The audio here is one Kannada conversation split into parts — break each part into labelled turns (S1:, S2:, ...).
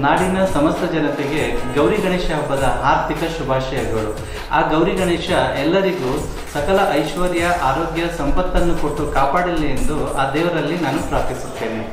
S1: ನಾಡಿನ ಸಮಸ್ತ ಜನತೆಗೆ ಗೌರಿ ಗಣೇಶ ಹಬ್ಬದ ಆರ್ಥಿಕ ಶುಭಾಶಯಗಳು ಆ ಗೌರಿ ಗಣೇಶ ಎಲ್ಲರಿಗೂ ಸಕಲ ಐಶ್ವರ್ಯ ಆರೋಗ್ಯ ಸಂಪತ್ತನ್ನು ಕೊಟ್ಟು ಕಾಪಾಡಲಿ ಎಂದು ಆ ದೇವರಲ್ಲಿ ನಾನು ಪ್ರಾರ್ಥಿಸುತ್ತೇನೆ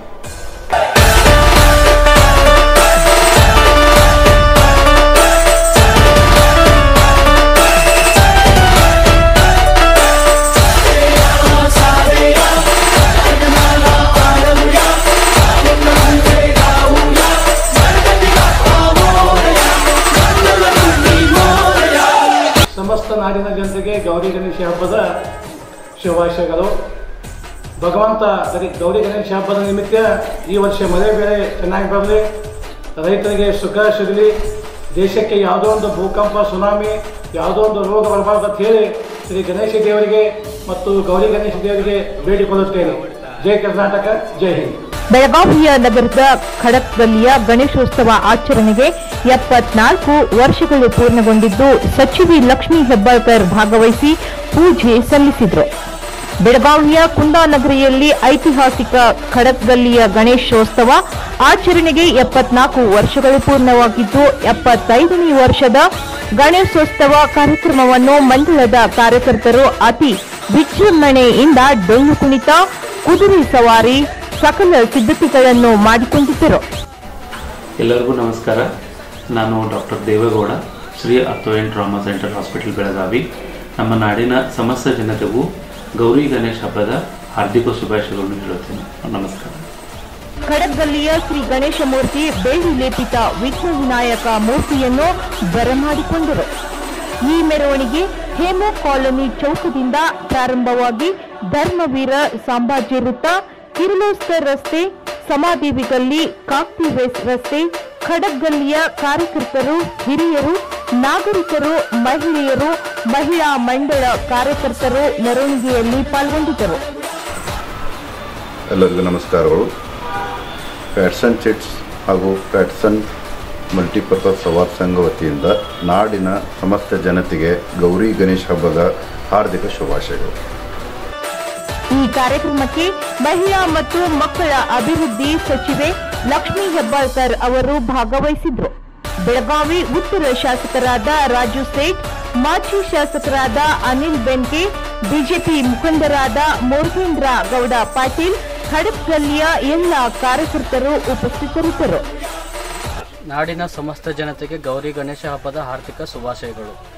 S2: ಸಮಸ್ತ ನಾಡಿನ ಜನತೆಗೆ ಗೌರಿ ಗಣೇಶ ಹಬ್ಬದ ಶುಭಾಶಯಗಳು ಭಗವಂತ ಸರಿ ಗೌರಿ ಗಣೇಶ ಹಬ್ಬದ ನಿಮಿತ್ತ ಈ ವರ್ಷ ಮಳೆ ಬೆಳೆ ಚೆನ್ನಾಗಿ ಬರಲಿ ರೈತರಿಗೆ ಸುಖ ಸಿಗಲಿ ದೇಶಕ್ಕೆ ಯಾವುದೋ ಒಂದು ಭೂಕಂಪ ಸುನಾಮಿ ಯಾವುದೋ ಒಂದು ರೋಗ ಬರಬಾರ್ದು ಅಂತ ಹೇಳಿ ಶ್ರೀ ಗಣೇಶ ದೇವರಿಗೆ ಮತ್ತು ಗೌರಿ ಗಣೇಶ ದೇವರಿಗೆ ಬೇಡಿಕೊಳ್ಳುತ್ತೇನೆ ಜೈ ಕರ್ನಾಟಕ ಜೈ ಹಿಂದ್
S3: ಬೆಳಗಾವಿಯ ನಗರದ ಖಡಕ್ಗಲ್ಲಿಯ ಗಣೇಶೋತ್ಸವ ಆಚರಣೆಗೆ ಎಪ್ಪತ್ನಾಲ್ಕು ವರ್ಷಗಳು ಪೂರ್ಣಗೊಂಡಿದ್ದು ಸಚಿವೆ ಲಕ್ಷ್ಮೀ ಹೆಬ್ಬಾಳ್ಕರ್ ಭಾಗವಹಿಸಿ ಪೂಜೆ ಸಲ್ಲಿಸಿದರು ಬೆಳಗಾವಿಯ ಕುಂದಾನಗರಿಯಲ್ಲಿ ಐತಿಹಾಸಿಕ ಖಡಕ್ಗಲ್ಲಿಯ ಗಣೇಶೋತ್ಸವ ಆಚರಣೆಗೆ ಎಪ್ಪತ್ನಾಲ್ಕು ವರ್ಷಗಳು ಪೂರ್ಣವಾಗಿದ್ದು ಎಪ್ಪತ್ತೈದನೇ ವರ್ಷದ ಗಣೇಶೋತ್ಸವ ಕಾರ್ಯಕ್ರಮವನ್ನು ಮಂಡಳದ ಕಾರ್ಯಕರ್ತರು ಅತಿ ವಿಜೃಂಭಣೆಯಿಂದ ಡೊಳ್ಳು ಕುಣಿತ ಕುದುರೆ ಸವಾರಿ ಸಕಲ ಸಿದ್ಧತೆಗಳನ್ನು ಮಾಡಿಕೊಂಡಿದ್ದರು
S4: ಎಲ್ಲರಿಗೂ ನಮಸ್ಕಾರ ನಾನು ಡಾಕ್ಟರ್ ದೇವೇಗೌಡ ಶ್ರೀ ಅರ್ಥೋಯನ್ ಟ್ರಾಮಾ ಸೆಂಟರ್ ಹಾಸ್ಪಿಟಲ್ ಬೆಳಗಾವಿ ನಮ್ಮ ನಾಡಿನ ಸಮಸ್ತ ಜನತೆಗೂ ಗೌರಿ ಗಣೇಶ್ ಹಬ್ಬದ ಹಾರ್ದಿಕ ಶುಭಾಶಯಗಳನ್ನು ಹೇಳುತ್ತೇನೆ ನಮಸ್ಕಾರ
S3: ಖಡಗ್ಗಲ್ಲಿಯ ಶ್ರೀ ಗಣೇಶ ಮೂರ್ತಿ ಬೆಳ್ಳಿ ಲೇಪಿತ ವಿಘ್ನ ವಿನಾಯಕ ಮೂರ್ತಿಯನ್ನು ಬರಮಾಡಿಕೊಂಡರು ಈ ಮೆರವಣಿಗೆ ಹೇಮೋ ಕಾಲೋನಿ ಚೌಕದಿಂದ ಪ್ರಾರಂಭವಾಗಿ ಧರ್ಮವೀರ ಸಾಂಬಾಜಿ ವೃತ್ತ ಕಿರ್ಲೋಸ್ಕರ್ ರಸ್ತೆ ಸಮಾಧಿ ಗಲ್ಲಿ ಕಾಕ್ತಿ ರೇಸ್ ರಸ್ತೆ ಖಡಗ್ಗಲ್ಲಿಯ ಕಾರ್ಯಕರ್ತರು ಹಿರಿಯರು ನಾಗರಿಕರು ಮಹಿಳೆಯರು ಮಹಿಳಾ ಮಂಡಳ ಕಾರ್ಯಕರ್ತರು ಮೆರವಣಿಗೆಯಲ್ಲಿ ಪಾಲ್ಗೊಂಡಿದ್ದರು
S5: ಎಲ್ಲರಿಗೂ ನಮಸ್ಕಾರಗಳು ಪ್ಯಾಟ್ಸನ್ ಚಿಟ್ಸ್ ಹಾಗೂ ಪ್ಯಾಟ್ಸನ್ ಮಲ್ಟಿಪರ್ಪಸ್ ಸವಾರ್ ಸಂಘ ವತಿಯಿಂದ ನಾಡಿನ ಸಮಸ್ತ ಜನತೆಗೆ ಗೌರಿ ಗಣೇಶ ಹಬ್ಬದ ಹಾರ್ದಿಕ ಶುಭಾಶಯಗಳು
S3: ಈ ಕಾರ್ಯಕ್ರಮಕ್ಕೆ ಮಹಿಳಾ ಮತ್ತು ಮಕ್ಕಳ ಅಭಿವೃದ್ಧಿ ಸಚಿವೆ ಲಕ್ಷ್ಮೀ ಹೆಬ್ಬಾಳ್ಕರ್ ಅವರು ಭಾಗವಹಿಸಿದ್ರು ಬೆಳಗಾವಿ ಉತ್ತರ ಶಾಸಕರಾದ ರಾಜು ಸೇಠ್ ಮಾಜಿ ಶಾಸಕರಾದ ಅನಿಲ್ ಬೆನ್ಕೆ ಬಿಜೆಪಿ ಮುಖಂಡರಾದ ಮುರುಗೇಂದ್ರ ಗೌಡ ಪಾಟೀಲ್ ಖಡಕ್ಗಲ್ಲಿಯ ಎಲ್ಲ ಕಾರ್ಯಕರ್ತರು ಉಪಸ್ಥಿತರಿದ್ದರು
S6: ನಾಡಿನ ಸಮಸ್ತ ಜನತೆಗೆ ಗೌರಿ ಗಣೇಶ ಹಬ್ಬದ ಹಾರ್ದಿಕ ಶುಭಾಶಯಗಳು